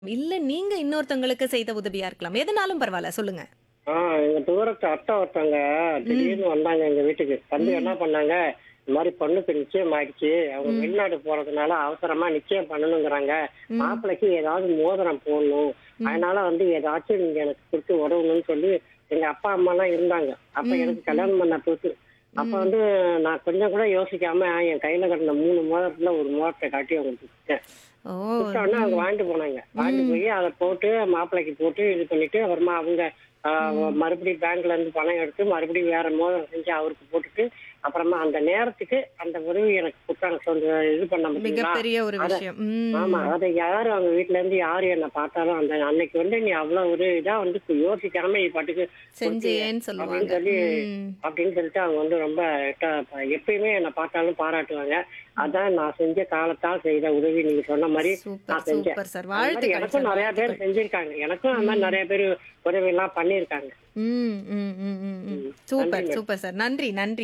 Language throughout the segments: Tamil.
இல்ல நீங்க இன்னொருத்தவங்களுக்கு செய்த உதவியா இருக்கலாம். எதுனாலும் பரவால்ல. சொல்லுங்க. ஆ எங்க தூரத்து அத்தை ஒருத்தவங்க திடீர்னு வந்தாங்க எங்க வீட்டுக்கு வந்து என்ன பண்ணாங்க இந்த மாதிரி பொண்ணுக்கு நிச்சயம் ஆயிடுச்சு அவங்க வெளிநாடு போறதுனால அவசரமா நிச்சயம் பண்ணணுங்கிறாங்க மாப்பிள்ளைக்கு ஏதாவது மோதிரம் போடணும் அதனால வந்து ஏதாச்சும் நீங்க எனக்கு கொடுத்து உதவணும்னு சொல்லி எங்க அப்பா அம்மா எல்லாம் இருந்தாங்க அப்ப எனக்கு கல்யாணம் பண்ண புதுசு அப்ப வந்து நான் கொஞ்சம் கூட யோசிக்காம என் கையில கட்டின மூணு மோதிரத்துல ஒரு மோதிரத்தை காட்டி அவங்களுக்கு கொடுத்தேன் ஓ! கொடுத்தோடனே அவங்க வாங்கிட்டு போனாங்க வாங்கிட்டு போய் அதை போட்டு மாப்பிள்ளைக்கு போட்டு இது பண்ணிட்டு அப்புறமா அவங்க ஆ, மறுபடியும் பேங்க்ல இருந்து பணம் எடுத்து மறுபடியும் வேற மோதிரம் செஞ்சு அவருக்கு போட்டுட்டு அப்புறமா அந்த நேரத்துக்கு அந்த உதவி எனக்கு கொடுத்தாங்க சொந்த இது பண்ண பார்த்தீங்களா? மிகப்பெரிய ஒரு அத- விஷயம். ம். ஆமா அதை யாரு அவங்க வீட்ல இருந்து யாரு என்ன பார்த்தாலும் அந்த அன்னைக்கு வந்து நீ அவ்வளவு ஒரு இதா வந்து யோசிக்காம நீ பாட்டுக்கு செஞ்சேன்னு சொல்லுவாங்க. அப்படின்னு சொல்லி ம். அப்படின்னு சொல்லிட்டு அவங்க வந்து ரொம்ப ட- எப்பயுமே என்னை பார்த்தாலும் பாராட்டுவாங்க அதான் நான் செஞ்ச காலத்தால் செய்த உதவி நீங்க சொன்ன மாதிரி சூப்பர் நான் செஞ்சேன் சூப்பர் சார். அது மாதிரி வாழ்த்துக்கள் எனக்கும் சார். நிறைய பேர் வாழ்த்துக்கள். செஞ்சிருக்காங்க எனக்கும் அந்த மாதிரி நிறைய பேர் உதவி எல்லாம் பண்ணிருக்காங்க ம், ம், ம், ம், ம். சூப்பர் நன்றி, சூப்பர் சார். நன்றி நன்றி.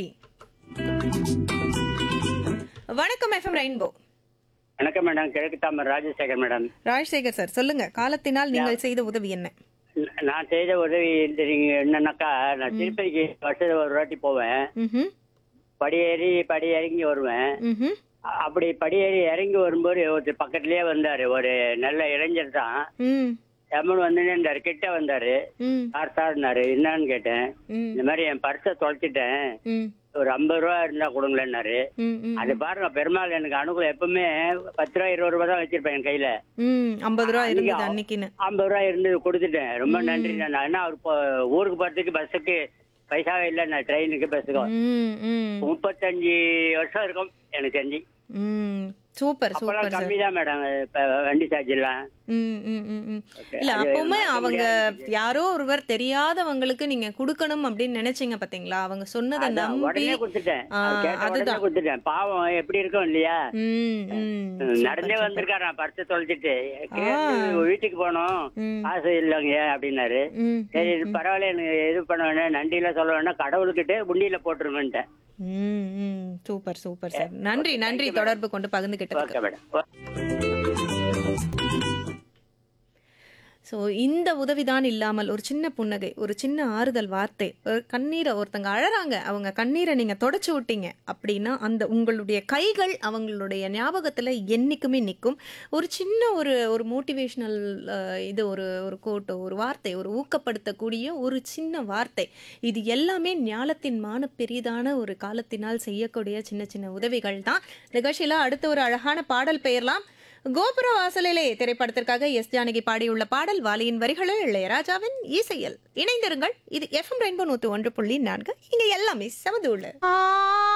வணக்கம் எஃப்எம் ரெயின்போ. வணக்கம் மேடம் கிழக்கு தாமர் ராஜசேகர் மேடம் ராஜசேகர் சார் சொல்லுங்க. காலத்தினால் நீங்கள் செய்த உதவி என்ன? ந- நான் செய்த உதவி தெரியுங்க என்னன்னாக்கா நான் திருப்பதிக்கு வருஷத்துல ஒரு வாட்டி போவேன் ம்ஹும். படி ஏறி படி இறங்கி வருவேன் ம்ஹும். அ- அப்படி படி ஏறி இறங்கி வரும்போது ஒருத்தர் பக்கத்துலயே வந்தாரு ஒரு நல்ல இளைஞர் தான் ம். எம்மன் வந்து இருந்தாரு கிட்ட வந்தாரு ம். சார் சார்னாரு என்னன்னு கேட்டேன் ம். இந்த மாதிரி என் பர்ஸை தொலைச்சிட்டேன் ம். ஒரு ஐம்பது ரூபா இருந்தா கொடுங்களேன்னாரு ம். ம். அது பாருங்க பெருமாள் எனக்கு அனுகூலம் எப்பவுமே பத்து ரூபா இருபது ரூபா தான் வச்சிருப்பேன் என் கையில ம். 50 ரூபா அன்னைக்கு இருந்தது அவ- அன்னைக்குன்னு. ஐம்பது ரூபா இருந்து கொடுத்துட்டேன் ரொம்ப நன்றி நான் ஏன்னா அவர் இப்போ ஊருக்கு போறதுக்கு பஸ்ஸுக்கு பைசாவே இல்லை நான் ட்ரெயினுக்கு பஸ்ஸுக்கும் ம். ம். முப்பத்தஞ்சு வருஷம் இருக்கும் எனக்கு தெரிஞ்சு ம். சூப்பர் அப்பெல்லாம் சூப்பர் சார். கம்மி தான் மேடம் இப்ப வண்டி சார்ஜ் எல்லாம் ம், ம், ம், ம். Okay. இல்ல அது அப்பவுமே மாத்த அவங்க முடியாத யாரோ ஒருவர் தெரியாதவங்களுக்கு நீங்க கொடுக்கணும் அப்படின்னு நினைச்சீங்க பாத்தீங்க அவங்க சொன்னதை அதான் நம்பி உடனே கொடுத்துட்டேன் ஆ, அவர் கேட்ட உடனே அதுதான். கொடுத்துட்டேன் பாவம் எப்படி இருக்கும் இல்லையா ம், ம். நடந்தே சூப்பர், வந்திருக்காரு நான் பர்ஸ் தொலைச்சிட்டு ஆ. கேட்டு வீட்டுக்கு போனோம் ம். காசு இல்லைங்க அப்படின்னாரு ம், சரி இது பரவாயில்ல எனக்கு இது பண்ண வேணாம் நன்றிலாம் சொல்ல வேணாம் கடவுளுக்கிட்டே உண்டியில போட்டுருவேன்ட்டேன் ம், ம். சூப்பர் சூப்பர் சார் நன்றி நன்றி தொடர்பு கொண்டு பகிர்ந்துகிட்டதுக்கு ஓகே மேடம் ஸோ இந்த உதவிதான் இல்லாமல் ஒரு சின்ன புன்னகை ஒரு சின்ன ஆறுதல் வார்த்தை ஒரு கண்ணீரை ஒருத்தங்க அழறாங்க அவங்க கண்ணீரை நீங்க தொடச்சு விட்டீங்க அப்படின்னா அந்த உங்களுடைய கைகள் அவங்களுடைய ஞாபகத்துல என்னைக்குமே நிற்கும் ஒரு சின்ன ஒரு ஒரு மோட்டிவேஷனல் இது ஒரு ஒரு கோட்டோ ஒரு வார்த்தை ஒரு ஊக்கப்படுத்தக்கூடிய ஒரு சின்ன வார்த்தை இது எல்லாமே ஞாலத்தின் மான பெரிதான ஒரு காலத்தினால் செய்யக்கூடிய சின்ன சின்ன உதவிகள் தான் நிகழ்ச்சியில அடுத்த ஒரு அழகான பாடல் பெயர்லாம் கோபுர வாசலிலே திரைப்படத்திற்காக எஸ் ஜானகி பாடியுள்ள பாடல் வாலியின் வரிகளில் இளையராஜாவின் இசையில் இணைந்திருங்கள் இது எஃப்எம் ரெயின்போ நூற்று ஒன்று புள்ளி நான்கு இங்க எல்லாமே சமதூள்